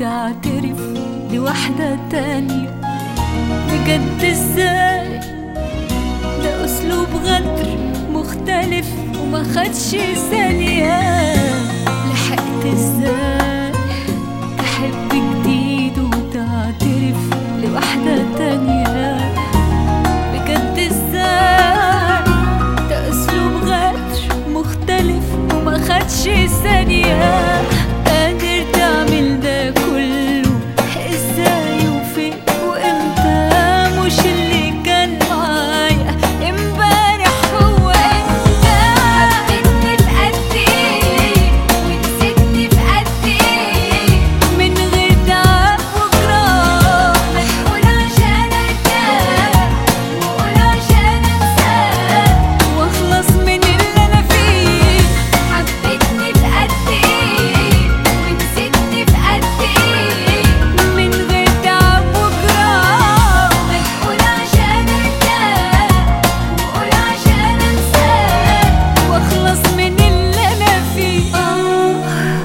تعترف لواحدة تانية بجد ازاي ده اسلوب غدر مختلف وما خدش ثانية لحقت ازاي تحب جديد وتعترف لواحدة تانية بجد ازاي ده اسلوب غدر مختلف وما خدش ثانية قادر تعمل ده كله ازاي وفين وامتى مش اللي كان معايا امبارح هو انت حبيتني بقد ايه ونسيتني بقد ايه من غير تعب وجراح قول عشان ارتاح وقول عشان انساك واخلص من اللي انا فيه حبيتني بقد ايه ونسيتني بقد ايه من غير تعب وجراح قول عشان ارتاح وقول عشان انساك واخلص من اللي انا فيه آه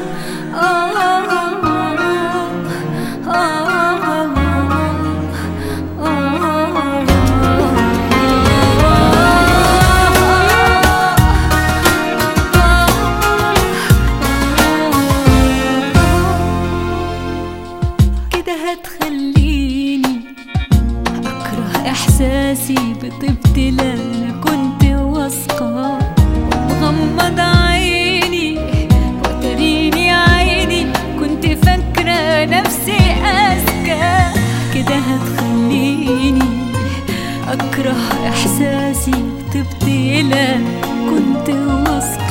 آه آه كده هتخليني أكره إحساسي بطيبتي اللي أنا كنت واثقة ومغمض عيني وتريني عيني كنت فاكرة نفسي أذكى كده هتخليني أكره إحساسي بطيبتي اللي أنا كنت واثقة